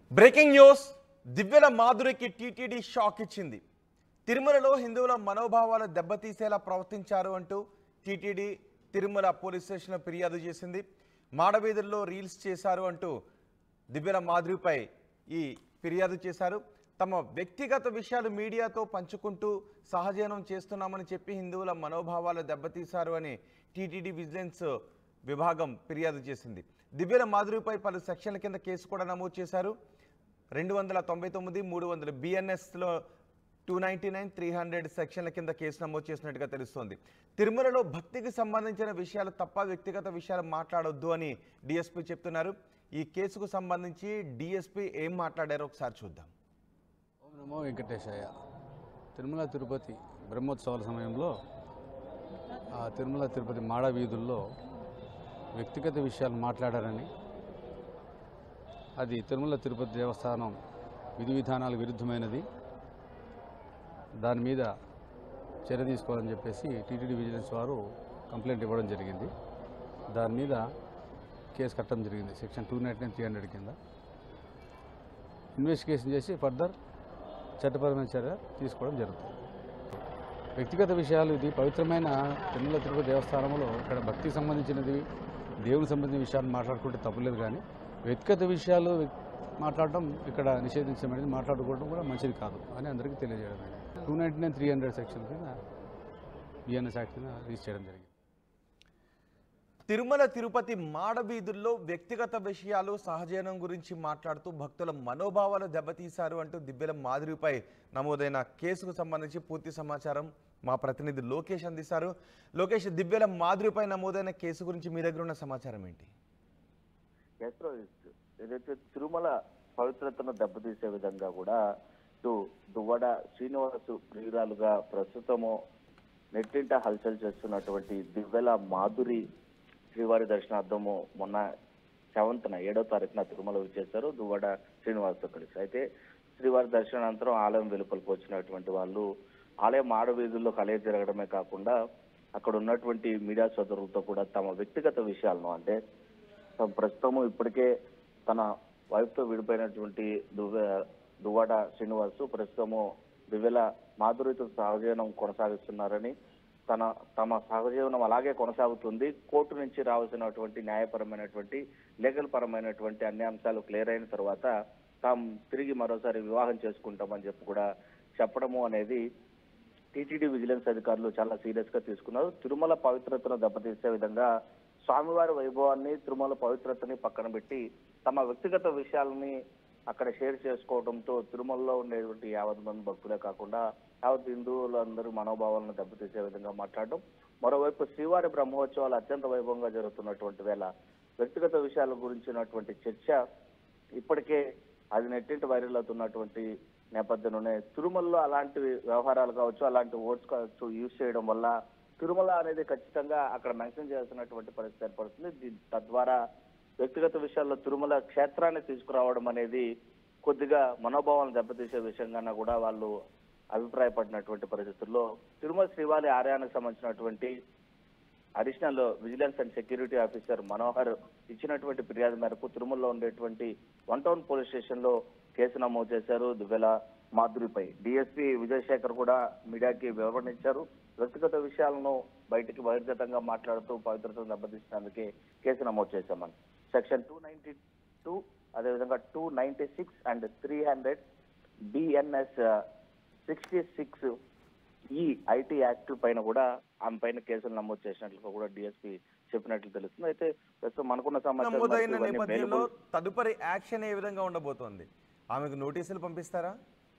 breaking news Divvela మాధురికి TTD shock ఇచ్చింది తిరుమలలో హిందువుల మనోభావాలు దెబ్బతీసేలా ప్రవర్తించారు అంటూ టీటీడీ తిరుమల పోలీస్ స్టేషన్లో ఫిర్యాదు చేసింది మాడవీధుల్లో రీల్స్ చేశారు అంటూ దివ్యల మాధురిపై ఈ ఫిర్యాదు చేశారు తమ వ్యక్తిగత విషయాలు మీడియాతో పంచుకుంటూ సహజీవనం చేస్తున్నామని చెప్పి హిందువుల మనోభావాలు దెబ్బతీశారు అని టీటీడీ విజిలెన్స్ విభాగం ఫిర్యాదు చేసింది దివ్యల మాధురిపై పలు సెక్షన్ల కింద కేసు కూడా నమోదు చేశారు రెండు వందల తొంభై తొమ్మిది మూడు వందల బిఎన్ఎస్లో two ninety nine three hundred సెక్షన్ల కింద కేసు నమోదు చేసినట్టుగా తెలుస్తోంది తిరుమలలో భక్తికి సంబంధించిన విషయాలు తప్ప వ్యక్తిగత విషయాలు మాట్లాడొద్దు అని డిఎస్పీ చెప్తున్నారు ఈ కేసుకు సంబంధించి డిఎస్పీ ఏం మాట్లాడారో ఒకసారి చూద్దాం ఓం నమో వెంకటేశాయ తిరుమల తిరుపతి బ్రహ్మోత్సవాల సమయంలో ఆ తిరుమల తిరుపతి మాడ వీధుల్లో వ్యక్తిగత విషయాలు మాట్లాడారని అది తిరుమల తిరుపతి దేవస్థానం విధి విధానాలకు విరుద్ధమైనది దాని మీద చర్య తీసుకోవాలని చెప్పేసి టీటీడీ విజిలెన్స్ వారు కంప్లైంట్ ఇవ్వడం జరిగింది దాని మీద కేసు కట్టడం జరిగింది section two nine nine three hundred కింద ఇన్వెస్టిగేషన్ చేసి ఫర్దర్ చట్టపరమైన చర్య తీసుకోవడం జరుగుతుంది వ్యక్తిగత విషయాలు ఇది పవిత్రమైన తిరుమల తిరుపతి దేవస్థానంలో ఇక్కడ భక్తికి సంబంధించినది దేవునికి సంబంధించిన విషయాలు మాట్లాడుకుంటే తప్పులేదు కానీ వ్యక్తిగత విషయాలు వ్యక్- మాట్లాడటం ఇక్కడ నిషేధించమనేది మాట్లాడుకోవడం కూడా మంచిది కాదు అని అందరికీ తెలియజేయడం two ninety nine three hundred section కింద బిఎన్ఎస్ యాక్ట్ కింద రిజిస్టర్ చేయడం జరిగింది తిరుమల తిరుపతి మాడవీధుల్లో వ్యక్తిగత విషయాలు సహజీవనం గురించి మాట్లాడుతూ భక్తుల మనోభావాలు దెబ్బతీశారు అంటూ దివ్యల మాధురిపై నమోదైన కేసుకు సంబంధించి పూర్తి సమాచారం మా ప్రతినిధి లోకేష్ అందిస్తారు లోకేష్ దివ్యల మాధురిపై నమోదైన కేసు గురించి మీ దగ్గర ఉన్న సమాచారం ఏంటి ఎస్ రోహిత్ ఏదైతే తిరుమల పవిత్రతను దెబ్బతీసే విధంగా కూడా ఇటు దువ్వడ శ్రీనివాసు ప్రియురాలుగా ప్రస్తుతము నెట్టింట హల్చల్ చేస్తున్నటువంటి దివ్వెల మాధురి శ్రీవారి దర్శనార్థము మొన్న సెవెంత్న ఏడో తారీఖున తిరుమల వచ్చేసారు దువ్వడ శ్రీనివాస్తో కలిసి అయితే శ్రీవారి దర్శనానంతరం ఆలయం వెలుపలికి వచ్చినటువంటి వాళ్ళు ఆలయం ఆడ వీధుల్లో కలయి తిరగడమే కాకుండా అక్కడ ఉన్నటువంటి మీడియా సోదరులతో కూడా తమ వ్యక్తిగత విషయాలను అంటే తమ ప్రస్తుతము ఇప్పటికే తన వైఫ్ తో విడిపోయినటువంటి దువ్వె దువ్వాడ శ్రీనివాసు ప్రస్తుతము దివ్యల మాధురితో సహజీవనం కొనసాగిస్తున్నారని తన తమ సహజీవనం అలాగే కొనసాగుతుంది కోర్టు నుంచి రావాల్సినటువంటి న్యాయపరమైనటువంటి లీగల్ పరమైనటువంటి అన్ని అంశాలు క్లియర్ అయిన తర్వాత తాము తిరిగి మరోసారి వివాహం చేసుకుంటామని చెప్పి కూడా చెప్పడము అనేది టీటీడీ విజిలెన్స్ అధికారులు చాలా సీరియస్ గా తీసుకున్నారు తిరుమల పవిత్రతను దెబ్బతీసే విధంగా స్వామివారి వైభవాన్ని తిరుమల పవిత్రతని పక్కన పెట్టి తమ వ్యక్తిగత విషయాలని అక్కడ షేర్ చేసుకోవడంతో తిరుమలలో ఉండేటువంటి యావత్ మంది భక్తులే కాకుండా యావత్ హిందువులందరూ మనోభావాలను దెబ్బతీసే విధంగా మాట్లాడడం మరోవైపు శ్రీవారి బ్రహ్మోత్సవాలు అత్యంత వైభవంగా జరుగుతున్నటువంటి వేళ వ్యక్తిగత విషయాల గురించినటువంటి చర్చ ఇప్పటికే అది నెట్టింటి వైరల్ అవుతున్నటువంటి నేపథ్యంలోనే తిరుమలలో అలాంటి వ్యవహారాలు కావచ్చు అలాంటి ఓట్స్ కావచ్చు యూజ్ చేయడం వల్ల తిరుమల అనేది ఖచ్చితంగా అక్కడ మెన్షన్ చేయాల్సినటువంటి పరిస్థితి ఏర్పడుతుంది దీ- తద్వారా వ్యక్తిగత విషయాల్లో తిరుమల క్షేత్రాన్ని తీసుకురావడం అనేది కొద్దిగా మనోభావాలను దెబ్బతీసే విషయంగా కూడా వాళ్ళు అభిప్రాయపడినటువంటి పరిస్థితుల్లో తిరుమల శ్రీవారి ఆలయానికి సంబంధించినటువంటి additional vigilance and security officer Manohar ఇచ్చినటువంటి ఫిర్యాదు మేరకు తిరుమలలో ఉండేటువంటి వన్ టౌన్ పోలీస్ స్టేషన్ లో కేసు నమోదు చేశారు దువ్వెల మాధురిపై డిఎస్పీ విజయశేఖర్ కూడా మీడియాకి వివరణ ఇచ్చారు వ్యక్తిగత విషయాలను బయటికి బహిర్గతంగా మాట్లాడుతూ పవిత్రతను దెబ్బతీసినందుకే కేసు నమోదు చేశామని సెక్షన్ టూ నైన్టీ టూ అదేవిధంగా two ninety six and three hundred BNS sixty six E IT act పైన కూడా ఆమె పైన కేసులు నమోదు చేసినట్లుగా కూడా డిఎస్పీ చెప్పినట్లు తెలుస్తుంది అయితే ప్రస్తుతం మనకున్న సమాచారం మేరకు నమోదైన ఇవన్నీ నేపథ్యంలో available- తదుపరి యాక్షన్ ఏ విధంగా ఉండబోతోంది ఆమెకు నోటీసులు పంపిస్తారా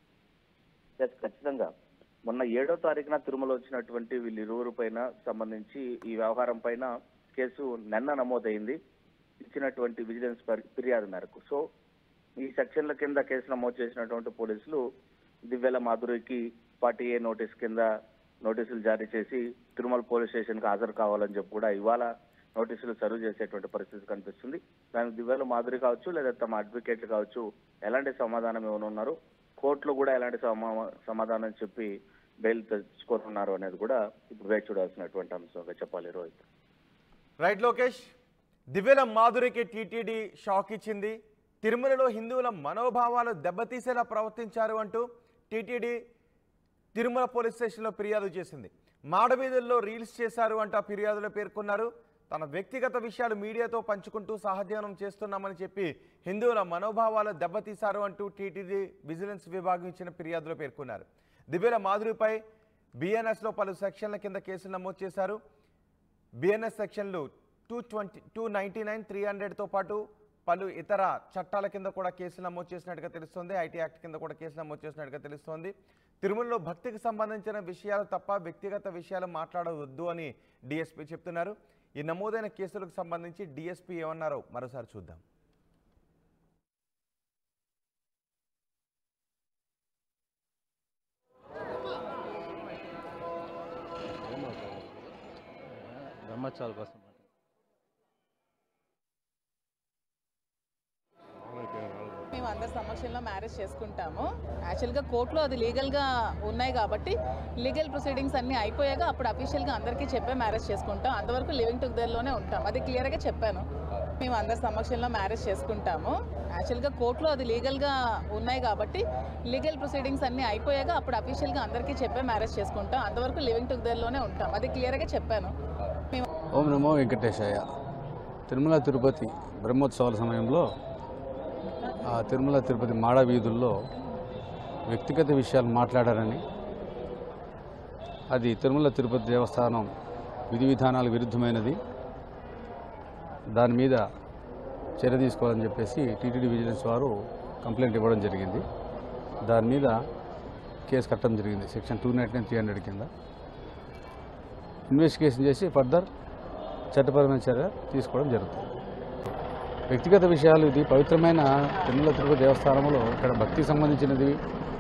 Yes, ఖచ్చితంగా మొన్న ఏడో తారీఖున తిరుమల వచ్చినటువంటి వీళ్ళు ఇరువురు పైన సంబంధించి ఈ వ్యవహారం పైన కేసు నిన్న నమోదైంది ఇచ్చినటువంటి విజిలెన్స్ పరి- ఫిర్యాదు మేరకు సో ఈ సెక్షన్ల కింద కేసు నమోదు చేసినటువంటి పోలీసులు దివ్యల మాధురికి ఫార్టీ ఏ నోటీస్ కింద నోటీసులు జారీ చేసి తిరుమల పోలీస్ స్టేషన్ కి హాజరు కావాలని చెప్పి కూడా ఇవాళ నోటీసులు సర్వ్ చేసేటువంటి పరిస్థితి కనిపిస్తుంది దానికి దివ్యల మాధురి కావచ్చు లేదా తమ అడ్వకేట్లు కావచ్చు ఎలాంటి సమాధానం ఇవ్వనున్నారు కోర్టులో కూడా ఎలాంటి సమా- సమాధానం చెప్పి బెయిల్ తెచ్చుకోనున్నారు అనేది కూడా ఇప్పుడు వేచి చూడాల్సినటువంటి అంశంగా చెప్పాలి రోహిత్ రైట్ లోకేష్ దివ్యల మాధురికి టీటీడీ షాక్ ఇచ్చింది తిరుమలలో హిందువుల మనోభావాలు దెబ్బతీసేలా ప్రవర్తించారు అంటూ టీటీడీ తిరుమల పోలీస్ స్టేషన్లో ఫిర్యాదు చేసింది మాడవీధుల్లో రీల్స్ చేశారు అంటూ ఆ ఫిర్యాదులో పేర్కొన్నారు తన వ్యక్తిగత విషయాలు మీడియాతో పంచుకుంటూ సహజీవనం చేస్తున్నామని చెప్పి హిందువుల మనోభావాలు దెబ్బతీశారు అంటూ టీటీడీ విజిలెన్స్ విభాగం ఇచ్చిన ఫిర్యాదులో పేర్కొన్నారు దివ్యల మాధురిపై బిఎన్ఎస్లో పలు సెక్షన్ల కింద కేసులు నమోదు చేశారు బిఎన్ఎస్ సెక్షన్లు two twenty two ninety nine three హండ్రెడ్తో పాటు పలు ఇతర చట్టాల కింద కూడా కేసులు నమోదు చేసినట్టుగా తెలుస్తోంది ఐటీ యాక్ట్ కింద కూడా కేసు నమోదు చేసినట్టుగా తెలుస్తోంది తిరుమలలో భక్తికి సంబంధించిన విషయాలు తప్ప వ్యక్తిగత విషయాలు మాట్లాడవద్దు అని డిఎస్పీ చెప్తున్నారు ఈ నమోదైన కేసులకు సంబంధించి డిఎస్పీ ఏమన్నారో మరోసారి చూద్దాం బ్రహ్మోత్సవాల కోసం మేము అందరి సమక్షంలో మ్యారేజ్ చేసుకుంటాము యాక్చువల్గా కోర్టులో అది లీగల్గా ఉన్నాయి కాబట్టి లీగల్ ప్రొసీడింగ్స్ అన్నీ అయిపోయాక అప్పుడు అఫీషియల్గా అందరికీ చెప్పే మ్యారేజ్ చేసుకుంటాం అంతవరకు లివింగ్ టుగెదర్లోనే ఉంటాం అది క్లియర్గా చెప్పాను మేము అందరి సమక్షంలో మ్యారేజ్ చేసుకుంటాము యాక్చువల్గా కోర్టులో అది లీగల్గా ఉన్నాయి కాబట్టి లీగల్ ప్రొసీడింగ్స్ అన్నీ అయిపోయాక అప్పుడు అఫీషియల్గా అందరికీ చెప్పే మ్యారేజ్ చేసుకుంటాం అంతవరకు లివింగ్ టుగెదర్లోనే ఉంటాం అది క్లియర్గా చెప్పాను మేము ఓం నమో వెంకటేశాయ తిరుమల తిరుపతి బ్రహ్మోత్సవాల సమయంలో ఆ తిరుమల తిరుపతి మాడ వీధుల్లో వ్యక్తిగత విషయాలు మాట్లాడారని అది తిరుమల తిరుపతి దేవస్థానం విధి విధానాలకు విరుద్ధమైనది దాని మీద చర్య తీసుకోవాలని చెప్పేసి టీటీడీ విజిలెన్స్ వారు కంప్లైంట్ ఇవ్వడం జరిగింది దాని మీద కేసు కట్టడం జరిగింది section two nine three hundred కింద ఇన్వెస్టిగేషన్ చేసి ఫర్దర్ చట్టపరమైన చర్య తీసుకోవడం జరుగుతుంది వ్యక్తిగత విషయాలు ఇది పవిత్రమైన తిరుమల తిరుపతి దేవస్థానంలో ఇక్కడ భక్తికి సంబంధించినది